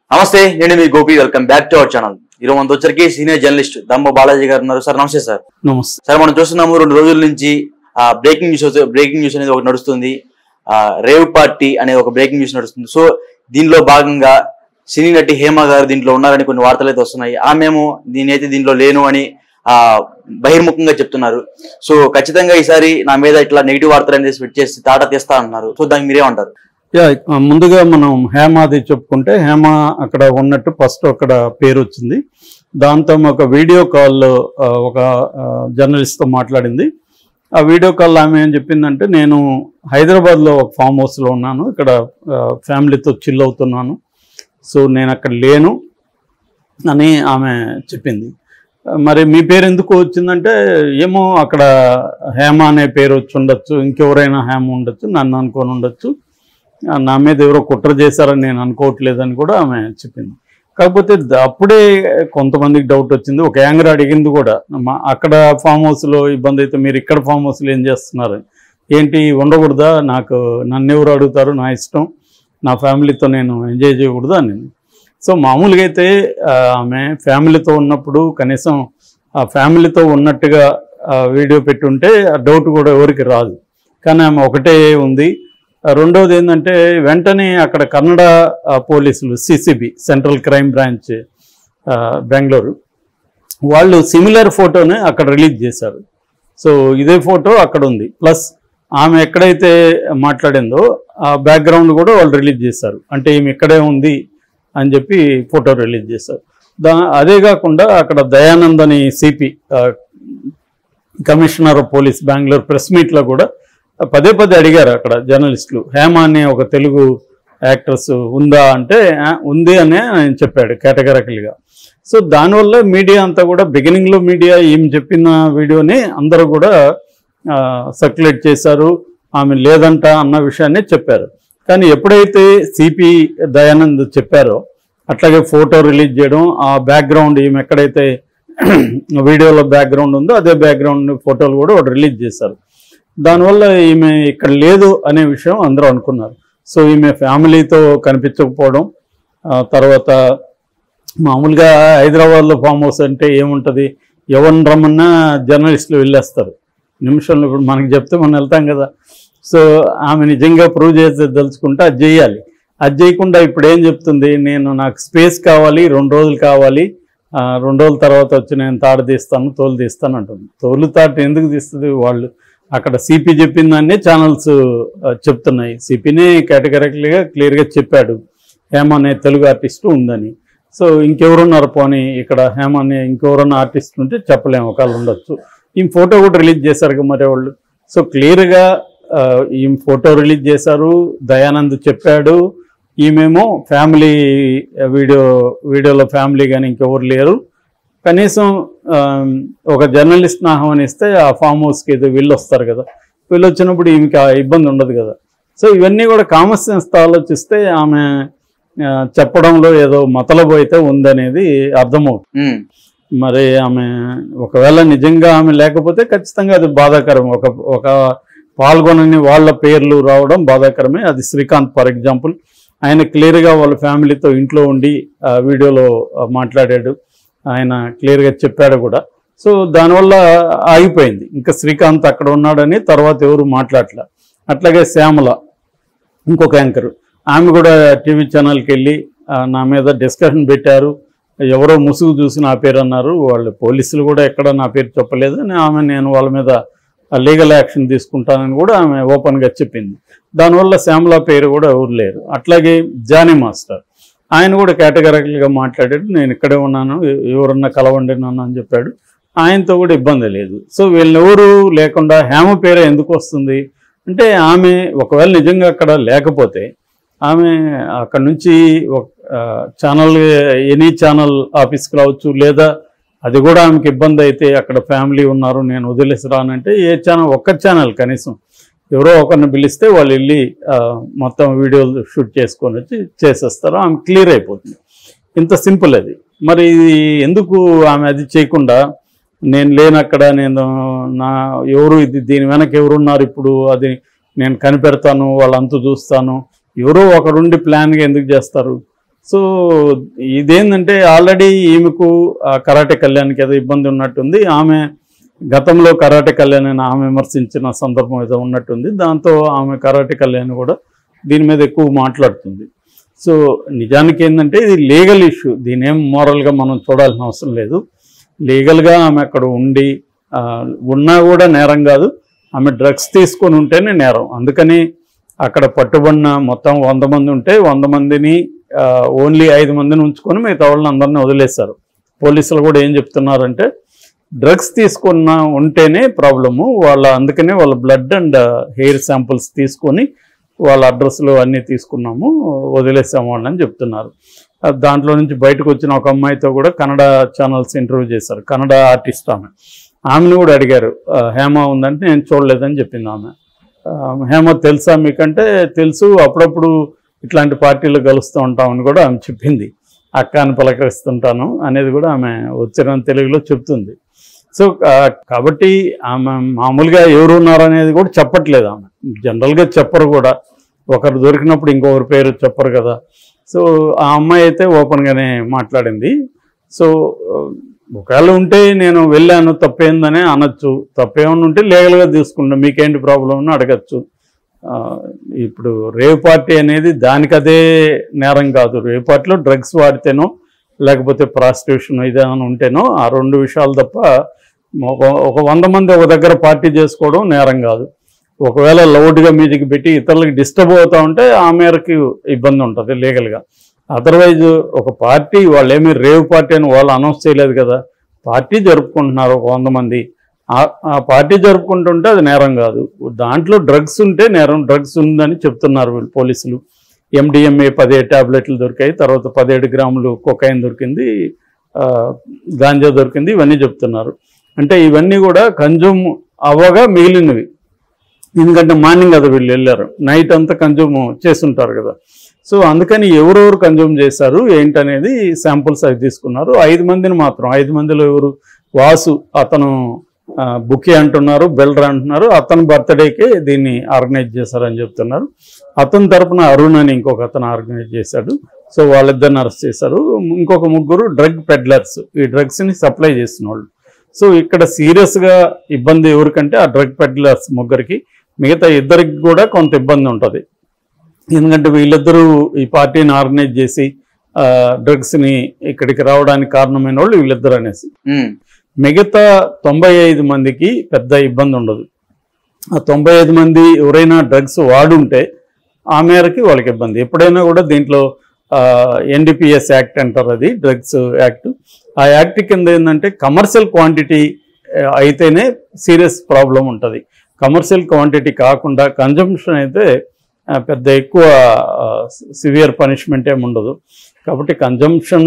నమస్తే నేను మీ Gopi welcome back to our channel ఈరోజు మనతో వచ్చరికి సీనియర్ జర్నలిస్ట్ దమ్మ బాలాజీ గారు ఉన్నారు సార్ నమస్తే సార్ నమస్తే సార్ మనం చూస్తున్నాము రెండు రోజుల నుంచి ఆ బ్రేకింగ్ న్యూస్ బ్రేకింగ్ న్యూస్ అనేది ఒకటి నడుస్తుంది ఆ రేవ్ పార్టీ అనే ఒక బ్రేకింగ్ న్యూస్ నడుస్తుంది సో దీనిలో భాగంగా సినీ నటి హేమ గారు దీంట్లో ఉన్నారని కొన్ని వార్తలు అయితే వస్తున్నాయి ఆమెమో నేనైతే దీంట్లో లేను అని ఆ బహిర్ముఖంగా చెప్తున్నారు సో ఖచ్చితంగా ఈసారి నా మీద ఇట్లా నెగిటివ్ వార్తలు అనేది స్ప్రెడ్ చేసి తాట తీస్తా అంటున్నారు సో దానికి మీరేమంటారు యా ఆ, ముందుగా మనం హేమాది చెప్పుకుంటే హేమ అక్కడ ఉన్నట్టు ఫస్ట్ అక్కడ పేరు వచ్చింది దాంతో ఒక వీడియో కాల్ ఒక జర్నలిస్ట్ తో మాట్లాడింది ఆ వీడియో కాల్ ఆమె ఏం చెప్పిందంటే నేను హైదరాబాద్ లో ఒక ఫామ్ హౌస్ లో ఉన్నాను ఇక్కడ ఫ్యామిలీతో చిల్ అవుతున్నాను సో నేను అక్కడ లేను అని ఆమె చెప్పింది ఆ, మరి మీ పేరు ఎందుకు వచ్చిందంటే ఏమో అక్కడ హేమ అనే పేరు వచ్చి ఉండొచ్చు ఇంకెవరైనా హేమ ఉండొచ్చు నన్ను అనుకొని ఉండొచ్చు ఆ, నా మీద ఎవరో కుట్ర చేశారని నేను అనుకోవట్లేదని కూడా ఆమె చెప్పింది కాకపోతే ద- అప్పుడే కొంతమందికి డౌట్ వచ్చింది ఒక యాంగర్ అడిగింది కూడా మా అక్కడ ఫామ్ హౌస్లో ఇబ్బంది అయితే మీరు ఇక్కడ ఫామ్ హౌస్లో ఏం చేస్తున్నారు ఏంటి ఉండకూడదా నాకు నన్ను ఎవరు అడుగుతారు నా ఇష్టం నా ఫ్యామిలీతో నేను ఎంజాయ్ చేయకూడదా అని సో మామూలుగా అయితే ఆ, ఆమె ఫ్యామిలీతో ఉన్నప్పుడు కనీసం ఆ ఫ్యామిలీతో ఉన్నట్టుగా ఆ, వీడియో పెట్టుంటే ఆ డౌట్ కూడా ఎవరికి రాదు కానీ ఆమె ఒకటే ఉంది ఆ, రెండోది ఏంటంటే వెంటనే అక్కడ కన్నడ ఆ, పోలీసులు సిసిబి సెంట్రల్ క్రైమ్ బ్రాంచ్ ఆ, బెంగళూరు వాళ్ళు సిమిలర్ ఫోటోని అక్కడ రిలీజ్ చేశారు సో ఇదే ఫోటో అక్కడ ఉంది ప్లస్ ఆమె ఎక్కడైతే మాట్లాడిందో ఆ బ్యాక్గ్రౌండ్ కూడా వాళ్ళు రిలీజ్ చేశారు అంటే ఈమె ఇక్కడే ఉంది అని చెప్పి ఫోటో రిలీజ్ చేశారు దా అదే కాకుండా అక్కడ దయానంద్ అని CP commissioner of police Bengaluru press మీట్లో కూడా పదే పదే అడిగారు అక్కడ జర్నలిస్టులు హేమ అనే ఒక తెలుగు యాక్ట్రెస్ ఉందా అంటే "ఆ, ఉంది అని ఆయన చెప్పాడు కేటగరికల్గా సో దానివల్ల మీడియా అంతా కూడా బిగినింగ్లో మీడియా ఏం చెప్పిన వీడియోని అందరూ కూడా సర్క్యులేట్ చేశారు ఆమె లేదంట అన్న విషయాన్ని చెప్పారు కానీ ఎప్పుడైతే సిపి దయానంద్ చెప్పారో అట్లాగే ఫోటో రిలీజ్ చేయడం ఆ బ్యాక్గ్రౌండ్ ఈమె ఎక్కడైతే వీడియోలో బ్యాక్గ్రౌండ్ ఉందో అదే బ్యాక్గ్రౌండ్ ఫోటోలు కూడా ఒకటి రిలీజ్ చేశారు దానివల్ల ఈమె ఇక్కడ లేదు అనే విషయం అందరూ అనుకున్నారు సో ఈమె ఫ్యామిలీతో కనిపించకపోవడం ఆ తర్వాత మామూలుగా హైదరాబాద్లో ఫామ్ హౌస్ అంటే ఏముంటుంది ఎవరిని రమ్మన్నా జర్నలిస్టులు వెళ్ళేస్తారు నిమిషంలో ఇప్పుడు మనకి చెప్తే మనం వెళ్తాం కదా సో ఆమె నిజంగా ప్రూవ్ చేసి తెలుసుకుంటే అది చేయాలి అది చేయకుండా ఇప్పుడు ఏం చెప్తుంది నేను నాకు స్పేస్ కావాలి రెండు రోజులు కావాలి ఆ, రెండు రోజుల తర్వాత వచ్చి నేను తాడు తీస్తాను తోలు తీస్తాను అంటుంది తోలు తాటు ఎందుకు తీస్తుంది వాళ్ళు అక్కడ సిపి చెప్పిన దాన్ని ఛానల్స్ చెప్తున్నాయి సిపినే కేటగరికల్గా క్లియర్గా చెప్పాడు హేమ అనే తెలుగు ఆర్టిస్ట్ ఉందని సో ఇంకెవరున్నారు పోనీ ఇక్కడ హేమ అనే ఇంకెవరన్నా ఆర్టిస్ట్ ఉంటే చెప్పలేము ఒకళ్ళు ఉండొచ్చు ఈ ఫోటో కూడా రిలీజ్ చేశారు కదా మరి వాళ్ళు సో క్లియర్గా ఈ ఫోటో రిలీజ్ చేశారు దయానంద్ చెప్పాడు ఈమెమో ఫ్యామిలీ వీడియో వీడియోలో ఫ్యామిలీ కానీ ఇంకెవరు లేరు కనీసం ఆ, ఒక జర్నలిస్ట్ని ఆహ్వానిస్తే ఆ ఫామ్ హౌస్కి ఏదో వీళ్ళు వస్తారు కదా వీళ్ళు వచ్చినప్పుడు ఈమెకి ఆ ఇబ్బంది ఉండదు కదా సో ఇవన్నీ కూడా కామన్ సెన్స్తో ఆలోచిస్తే ఆమె ఆ, చెప్పడంలో ఏదో మతలబు అయితే ఉందనేది అర్థమవుతుంది ఉమ్, మరి ఆమె ఒకవేళ నిజంగా ఆమె లేకపోతే ఖచ్చితంగా అది బాధాకరం ఒక ఒక పాల్గొనని వాళ్ళ పేర్లు రావడం బాధాకరమే అది శ్రీకాంత్ ఫర్ ఎగ్జాంపుల్ ఆయన క్లియర్గా వాళ్ళ ఫ్యామిలీతో ఇంట్లో ఉండి ఆ వీడియోలో ఆ, మాట్లాడాడు ఆయన క్లియర్గా చెప్పాడు కూడా సో దానివల్ల ఆగిపోయింది ఇంకా శ్రీకాంత్ అక్కడ ఉన్నాడని తర్వాత ఎవరు మాట్లాడలే అట్లాగే శ్యామల ఇంకొక యాంకర్ ఆమె కూడా టీవీ ఛానల్కి వెళ్ళి ఆ, నా మీద డిస్కషన్ పెట్టారు ఎవరో ముసుగు చూసి నా పేరు అన్నారు వాళ్ళు పోలీసులు కూడా ఎక్కడ నా పేరు చెప్పలేదు అని ఆమె నేను వాళ్ళ మీద లీగల్ యాక్షన్ తీసుకుంటానని కూడా ఆమె ఓపెన్గా చెప్పింది దానివల్ల శ్యామల పేరు కూడా ఎవరు లేరు అట్లాగే జానీ మాస్టర్ ఆయన కూడా కేటగరికల్గా మాట్లాడాడు నేను ఇక్కడే ఉన్నాను ఎ- ఎవరన్నా కలవండి నన్ను అని చెప్పాడు ఆయనతో కూడా ఇబ్బంది లేదు సో వీళ్ళెవరు లేకుండా హేమ పేరే ఎందుకు వస్తుంది అంటే ఆమె ఒకవేళ నిజంగా అక్కడ లేకపోతే ఆమె అక్కడ నుంచి ఒక ఛానల్ ఎనీ ఛానల్ ఆఫీస్కి రావచ్చు లేదా అది కూడా ఆమెకి ఇబ్బంది అయితే అక్కడ ఫ్యామిలీ ఉన్నారు నేను వదిలేసి రానంటే ఏ ఛానల్ ఒక్క ఛానల్ కనీసం ఎవరో ఒకరిని పిలిస్తే వాళ్ళు వెళ్ళి ఆ, మొత్తం వీడియోలు షూట్ చేసుకొని వచ్చి చేసేస్తారు ఆమె క్లియర్ అయిపోతుంది ఇంత సింపుల్ అది మరి ఇది ఎందుకు ఆమె అది చేయకుండా నేను లేనక్కడ నేను నా ఎవరు ఇది దీని వెనక ఎవరున్నారు ఇప్పుడు అది నేను కనిపెడతాను వాళ్ళంతా చూస్తాను ఎవరో ఒకరుండి ప్లాన్గా ఎందుకు చేస్తారు సో ఇదేంటంటే ఆల్రెడీ ఈమెకు ఆ కరాటే కళ్యాణ్కి ఏదో ఇబ్బంది ఉన్నట్టుంది ఆమె గతంలో కరాటే కళ్యాణ్ అని ఆమె విమర్శించిన సందర్భం ఏదో ఉన్నట్టుంది దాంతో ఆమె కరాటే కళ్యాణ్ కూడా దీని మీద ఎక్కువ మాట్లాడుతుంది సో నిజానికి ఏంటంటే ఇది లీగల్ ఇష్యూ దీని ఏం మోరల్గా మనం చూడాల్సిన అవసరం లేదు లీగల్గా ఆమె అక్కడ ఉండి ఆ, ఉన్నా కూడా నేరం కాదు ఆమె డ్రగ్స్ తీసుకొని ఉంటేనే నేరం అందుకని అక్కడ పట్టుబడిన మొత్తం వంద మంది ఉంటే వంద మందిని ఓన్లీ ఐదు మందిని ఉంచుకొని మిగతా వాళ్ళని అందరినీ వదిలేశారు పోలీసులు కూడా ఏం చెప్తున్నారంటే డ్రగ్స్ తీసుకున్న ఉంటేనే ప్రాబ్లము వాళ్ళ అందుకనే వాళ్ళ బ్లడ్ అండ్ హెయిర్ శాంపుల్స్ తీసుకొని వాళ్ళ అడ్రస్లు అన్నీ తీసుకున్నాము వదిలేసాము వాళ్ళని చెప్తున్నారు ఆ, దాంట్లో నుంచి బయటకు వచ్చిన ఒక అమ్మాయితో కూడా కన్నడ ఛానల్స్ ఇంటర్వ్యూ చేశారు కన్నడ ఆర్టిస్ట్ ఆమె ఆమెను కూడా అడిగారు ఆ, హేమ ఉందంటే నేను చూడలేదని చెప్పింది ఆమె ఆ, హేమ తెలుసా మీకంటే తెలుసు అప్పుడప్పుడు ఇట్లాంటి పార్టీలు కలుస్తూ ఉంటామని కూడా ఆమె చెప్పింది అక్క అని పలకరిస్తుంటాను అనేది కూడా ఆమె వచ్చిన తెలుగులో చెప్తుంది సో ఆ, కాబట్టి ఆమె మామూలుగా ఎవరు ఉన్నారు అనేది కూడా చెప్పట్లేదు ఆమె జనరల్గా చెప్పరు కూడా ఒకరు దొరికినప్పుడు ఇంకొకరి పేరు చెప్పరు కదా సో ఆ అమ్మాయి అయితే ఓపెన్గానే మాట్లాడింది సో ఆ, ఒకవేళ ఉంటే నేను వెళ్ళాను తప్పేందనే అనొచ్చు తప్పేమన్నా ఉంటే లీగల్గా తీసుకుంటాం మీకేంటి ప్రాబ్లం అని అడగచ్చు ఆ, ఇప్పుడు రేవ్ పార్టీ అనేది దానికదే నేరం కాదు రేవ్ పార్టీలో డ్రగ్స్ వాడితేనో లేకపోతే ప్రాస్టిట్యూషన్ ఇదేమైనా ఉంటేనో ఆ రెండు విషయాలు తప్ప ఒక ఒక వంద మంది ఒక దగ్గర పార్టీ చేసుకోవడం నేరం కాదు ఒకవేళ లౌడ్గా మ్యూజిక్ పెట్టి ఇతరులకు డిస్టర్బ్ అవుతా ఉంటే ఆ మేరకు ఇబ్బంది ఉంటుంది లీగల్గా అదర్వైజ్ ఒక పార్టీ వాళ్ళు ఏమీ రేవ్ పార్టీ అని వాళ్ళు అనౌన్స్ చేయలేదు కదా పార్టీ జరుపుకుంటున్నారు ఒక వంద మంది ఆ- ఆ పార్టీ జరుపుకుంటుంటే అది నేరం కాదు దాంట్లో డ్రగ్స్ ఉంటే నేరం డ్రగ్స్ ఉందని చెప్తున్నారు వీళ్ళు పోలీసులు ఎండిఎంఏ పదిహేడు ట్యాబ్లెట్లు దొరికాయి తర్వాత పదిహేడు గ్రాములు కొకైన్ దొరికింది ఆ, గాంజా దొరికింది ఇవన్నీ చెప్తున్నారు అంటే ఇవన్నీ కూడా కన్జ్యూమ్ అవ్వగా మిగిలినవి ఎందుకంటే మార్నింగ్ కదా వీళ్ళు వెళ్ళారు నైట్ అంతా కన్జ్యూమ్ చేస్తుంటారు కదా సో అందుకని ఎవరెవరు కన్జ్యూమ్ చేశారు ఏంటనేది శాంపుల్స్ అవి తీసుకున్నారు ఐదు మందిని మాత్రం ఐదు మందిలో ఎవరు వాసు అతను ఆ, బుకే అంటున్నారు బెల్రా అంటున్నారు అతని బర్త్డేకే దీన్ని ఆర్గనైజ్ చేశారని చెప్తున్నారు అతని తరపున అరుణ్ అని ఇంకొక అతను ఆర్గనైజ్ చేశాడు సో వాళ్ళిద్దరిని అరెస్ట్ చేశారు ఇంకొక ముగ్గురు డ్రగ్ పెడ్లర్స్ ఈ డ్రగ్స్ని సప్లై చేసిన వాళ్ళు సో ఇక్కడ సీరియస్గా ఇబ్బంది ఎవరికంటే ఆ డ్రగ్ పెడ్లర్స్ ముగ్గురికి మిగతా ఇద్దరికి కూడా కొంత ఇబ్బంది ఉంటుంది ఎందుకంటే వీళ్ళిద్దరూ ఈ పార్టీని ఆర్గనైజ్ చేసి ఆ, డ్రగ్స్ని ఇక్కడికి రావడానికి కారణమైన వాళ్ళు వీళ్ళిద్దరు అనేసి ఉమ్, మిగతా తొంభై ఐదు మందికి పెద్ద ఇబ్బంది ఉండదు ఆ తొంభై ఐదు మంది ఎవరైనా డ్రగ్స్ వాడుంటే ఆ మేరకి వాళ్ళకి ఇబ్బంది ఎప్పుడైనా కూడా దీంట్లో ఎన్డిపిఎస్ యాక్ట్ అంటారు అది డ్రగ్స్ యాక్ట్ ఆ యాక్ట్ కింద ఏంటంటే కమర్షియల్ క్వాంటిటీ అయితేనే సీరియస్ ప్రాబ్లం ఉంటుంది కమర్షియల్ క్వాంటిటీ కాకుండా కన్జంప్షన్ అయితే ఆ, పెద్ద ఎక్కువ సివియర్ పనిష్మెంట్ ఏమి ఉండదు కాబట్టి కన్జంప్షన్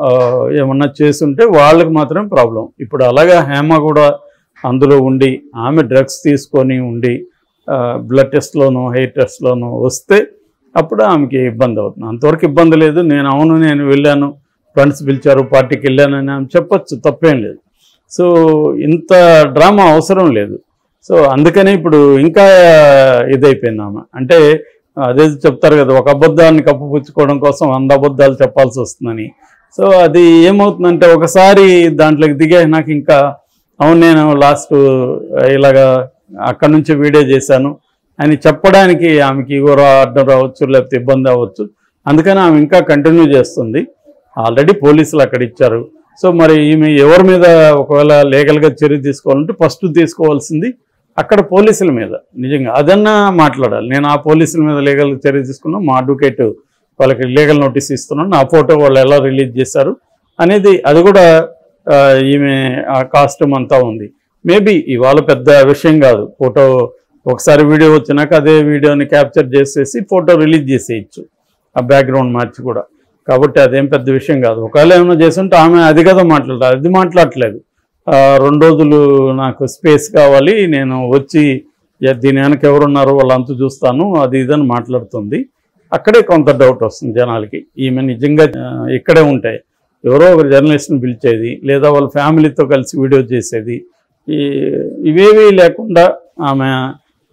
ఏమన్నా చేస్తుంటే వాళ్ళకి మాత్రమే ప్రాబ్లం ఇప్పుడు అలాగా హేమ కూడా అందులో ఉండి ఆమె డ్రగ్స్ తీసుకొని ఉండి బ్లడ్ టెస్ట్లోను హెయిర్ టెస్ట్లోను వస్తే అప్పుడు ఆమెకి ఇబ్బంది అవుతుంది అంతవరకు ఇబ్బంది లేదు నేను అవును నేను వెళ్ళాను ఫ్రెండ్స్ పిలిచారు పార్టీకి వెళ్ళానని ఆమె చెప్పొచ్చు తప్పేం లేదు సో ఇంత డ్రామా అవసరం లేదు సో అందుకనే ఇప్పుడు ఇంకా ఇదైపోయింది ఆమె అంటే అదే చెప్తారు కదా ఒక అబద్ధాన్ని కప్పుపుచ్చుకోవడం కోసం వంద అబద్ధాలు చెప్పాల్సి వస్తుందని సో అది ఏమవుతుందంటే ఒకసారి దాంట్లోకి దిగే నాకు ఇంకా అవును నేను లాస్ట్ ఇలాగా అక్కడ నుంచి వీడియో చేశాను అని చెప్పడానికి ఆమెకి ఇగోరా అడ్డం రావచ్చు లేకపోతే ఇబ్బంది అవ్వచ్చు అందుకని ఆమె ఇంకా కంటిన్యూ చేస్తుంది ఆల్రెడీ పోలీసులు అక్కడ ఇచ్చారు సో మరి ఈమె ఎవరి మీద ఒకవేళ లీగల్గా చర్య తీసుకోవాలంటే ఫస్ట్ తీసుకోవాల్సింది అక్కడ పోలీసుల మీద నిజంగా అదన్నా మాట్లాడాలి నేను ఆ పోలీసుల మీద లీగల్ చర్య తీసుకున్నా మా అడ్వకేట్ వాళ్ళకి లీగల్ నోటీస్ ఇస్తున్నాను నా ఫోటో వాళ్ళు ఎలా రిలీజ్ చేశారు అనేది అది కూడా ఆ, ఈమె ఆ కాస్ట్యూమ్ అంతా ఉంది మేబీ ఇవాళ పెద్ద విషయం కాదు ఫోటో ఒకసారి వీడియో వచ్చినాక అదే వీడియోని క్యాప్చర్ చేసేసి ఫోటో రిలీజ్ చేసేయచ్చు ఆ బ్యాక్గ్రౌండ్ మార్చి కూడా కాబట్టి అదేం పెద్ద విషయం కాదు ఒకవేళ ఏమైనా చేస్తుంటే ఆమె అది కదా మాట్లాడాలి అది మాట్లాడట్లేదు ఆ, రెండు రోజులు నాకు స్పేస్ కావాలి నేను వచ్చి ఎ- దీని వెనక ఎవరున్నారో వాళ్ళంతా చూస్తాను అది ఇదని మాట్లాడుతుంది అక్కడే కొంత డౌట్ వస్తుంది జనాలకి ఈమె నిజంగా ఆ, ఇక్కడే ఉంటాయి ఎవరో ఒక జర్నలిస్ట్ని పిలిచేది లేదా వాళ్ళ ఫ్యామిలీతో కలిసి వీడియో చేసేది ఈ ఇవేవి లేకుండా ఆమె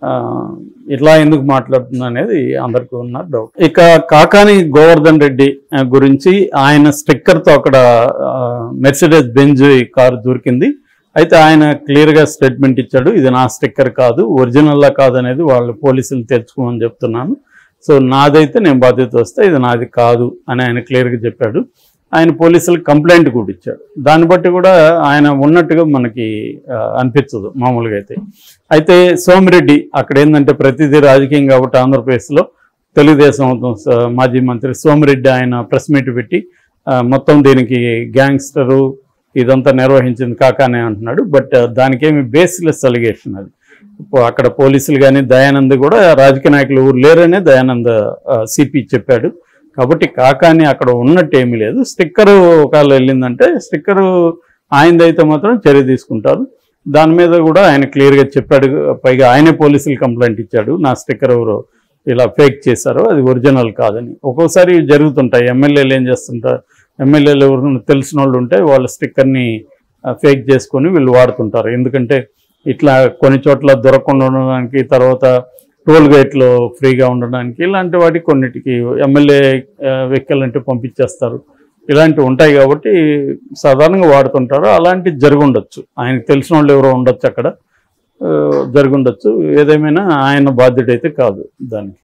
ఆ, ఇట్లా ఎందుకు మాట్లాడుతున్నా అనేది అందరికీ ఉన్న డౌట్ ఇక కాకాని గోవర్ధన్ రెడ్డి ఆ, గురించి ఆయన స్టిక్కర్తో అక్కడ మెర్సిడెస్ బెంజ్ కారు దొరికింది అయితే ఆయన క్లియర్గా స్టేట్మెంట్ ఇచ్చాడు ఇది నా స్టిక్కర్ కాదు ఒరిజినల్లా కాదు అనేది వాళ్ళు పోలీసులు తెచ్చుకోమని చెప్తున్నాను సో నాదైతే నేను బాధ్యత వస్తే ఇది నాది కాదు అని ఆయన క్లియర్గా చెప్పాడు ఆయన పోలీసులకు కంప్లైంట్ కూడా ఇచ్చాడు దాన్ని బట్టి కూడా ఆయన ఉన్నట్టుగా మనకి ఆ, అనిపించదు మామూలుగా అయితే అయితే సోమిరెడ్డి అక్కడ ఏంటంటే ప్రతిదీ రాజకీయం కాబట్టి ఆంధ్రప్రదేశ్లో తెలుగుదేశం స- మాజీ మంత్రి సోమిరెడ్డి ఆయన ప్రెస్ మీట్ పెట్టి ఆ, మొత్తం దీనికి గ్యాంగ్స్టరు ఇదంతా నిర్వహించింది కాకానే అంటున్నాడు బట్ దానికేమి బేస్లెస్ అలిగేషన్ అది ఇప్పుడు అక్కడ పోలీసులు కానీ దయానంద్ కూడా రాజకీయ నాయకులు ఊరు లేరనే దయానంద్ సిపి చెప్పాడు కాబట్టి కాకాని అక్కడ ఉన్నట్టు ఏమీ లేదు స్టిక్కర్ ఒకవేళ వెళ్ళిందంటే స్టిక్కర్ ఆయనదైతే మాత్రం చర్య తీసుకుంటారు దాని మీద కూడా ఆయన క్లియర్గా చెప్పాడు పైగా ఆయనే పోలీసులు కంప్లైంట్ ఇచ్చాడు నా స్టిక్కర్ ఎవరు ఇలా ఫేక్ చేశారు అది ఒరిజినల్ కాదని ఒక్కోసారి ఇవి జరుగుతుంటాయి ఎమ్మెల్యేలు ఏం చేస్తుంటారు ఎమ్మెల్యేలు ఎవరు తెలిసిన వాళ్ళు ఉంటే వాళ్ళ స్టిక్కర్ని ఫేక్ చేసుకొని వీళ్ళు వాడుతుంటారు ఎందుకంటే ఇట్లా కొన్ని చోట్ల దొరకకుండా ఉండడానికి తర్వాత టోల్ గేట్లో ఫ్రీగా ఉండడానికి ఇలాంటి వాటికి కొన్నిటికి ఎమ్మెల్యే వెహికల్ అంటే పంపించేస్తారు ఇలాంటివి ఉంటాయి కాబట్టి సాధారణంగా వాడుతుంటారు అలాంటివి జరుగుండొచ్చు ఆయనకు తెలిసిన వాళ్ళు ఎవరో ఉండొచ్చు అక్కడ ఆ, జరుగుండొచ్చు ఏదేమైనా ఆయన బాధ్యుడైతే కాదు దానికి